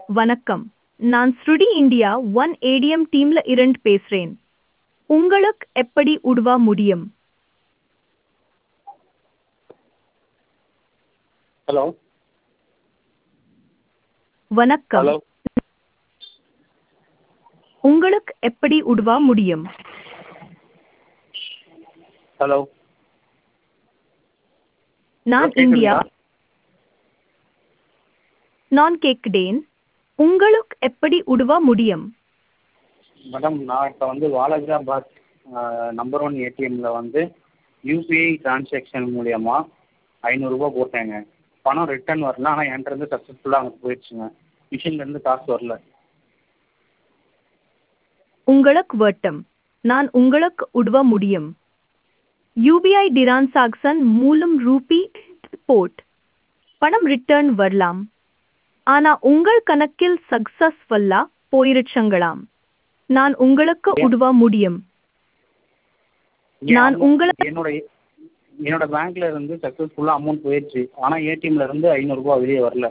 வணக்கம் நான் ஸ்ருடி இந்தியா ஒன் ஏடிஎம் டீம்ல இருந்து பேசுறேன் உங்களுக்கு எப்படி உதவ முடியும் ஹலோ வணக்கம் ஹலோ உங்களுக்கு எப்படி உதவ முடியும் ஹலோ நான் கேக்குதுங்களா? இந்தியா நான் கேக்குதேன் உங்களுக்கு எப்படி உதவ முடியும் மேடம் நான் இப்போ வந்து வாலாஜாபாத் நம்பர் ஒன் ஏடிஎம்மில் வந்து யூபிஐ டிரான்சாக்ஷன் மூலியமா ஐநூறுரூபா போட்டேங்க பணம் ரிட்டர்ன் வரல ஆனால் என்கிட்ட இருந்து சக்ஸஸ்ஃபுல்லாக அங்கே போயிடுச்சுங்க மிஷின்லேருந்து காசு வரல உங்களுக்கு வட்டம் நான் உங்களுக்கு உதவ முடியும் யூபிஐ டிரான்சாக்சன் மூலம் ரூபி போட் பணம் ரிட்டர்ன் வரலாம் ஆனா உங்கள் கணக்கில் சக்சஸ்ஃபுல்லா போயிருச்சங்களாம் நான் உங்களுக்கு உதவ முடியும் என் நான் amount- உங்களை- என்னோட என்னோட பேங்க்ல இருந்து சக்ஸஸ்ஃபுல்லாக அமௌண்ட் போயிடுச்சு ஆனால் ஏடிஎம்ல இருந்து ஐநூறுரூபா வெளியே வரல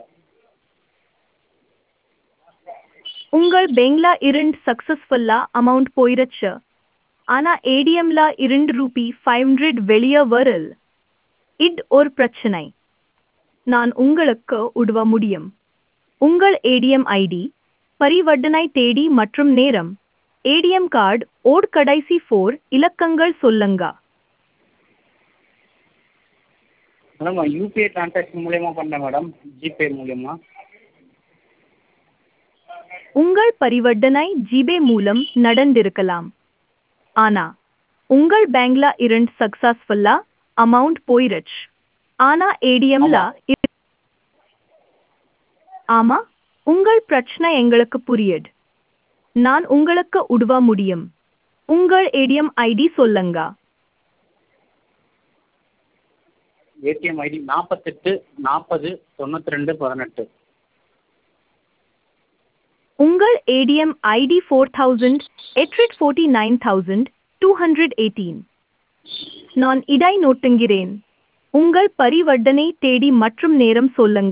உங்கள் பேங்க்ல இருந்து சக்சஸ்ஃபுல்லா அமௌண்ட் போயிருச்சு ஆனா ஏடிஎம்ல இருந்து ரூபி ஃபைவ் ஹண்ட்ரட் வெளியே வரல் இது ஒரு பிரச்சனை நான் உங்களுக்கு உதவ முடியும் உங்கள் ஏடிஎம் ஐடி பரிவர்த்தனை தேதி மற்றும் நேரம் ஏடிஎம் கார்டு ஓட் கடைசி ஃபோர் இலக்கங்கள் சொல்லுங்க மேடம் நான் யூபிஐ டிரான்சாக்ஷன் மூலியமா பண்ணேன் மேடம் ஜிபே மூலியமா உங்கள் பரிவர்த்தனை ஜிபே மூலம் நடந்திருக்கலாம் ஆனா உங்கள் பேங்க்ல இருந்து சக்சஸ்ஃபுல்லா அமௌண்ட் போயிருச்சு ஆனா ஏடிஎம்ல ஆமா உங்கள் பிரச்சனை எங்களுக்கு புரியுது நான் உங்களுக்கு உதவ முடியும் உங்கள் ஏடிஎம் ஐடி சொல்லுங்க ஏடிஎம் ஐடி நாற்பத்தெட்டு நாற்பது தொண்ணூற்றி ரெண்டு பதினெட்டு உங்கள் ATM ID four thousand eight hundred forty nine thousand two hundred eighteen நான் இடை நோட்டுங்கிறேன் உங்கள் பரிவர்த்தனை தேதி மற்றும் நேரம் சொல்லுங்க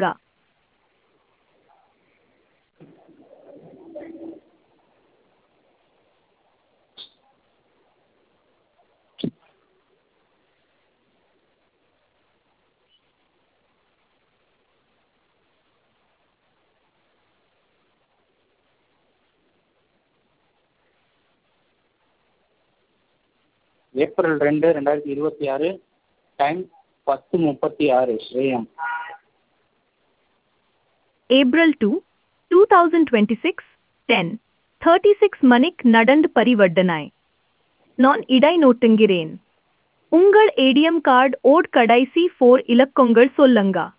ஏப்ரல் ரெண்டு ரெண்டாயிரத்தி இருபத்தி ஆறு டைம் பத்து முப்பத்தி ஆறு AM April two two thousand twenty six ten thirty six மணிக் நடந்து பரிவர்த்தனை நான் இடை நோட்டுங்கிறேன் உங்கள் ஏடிஎம் கார்டு ஓட் கடைசி ஃபோர் இலக்கங்கள் சொல்லுங்க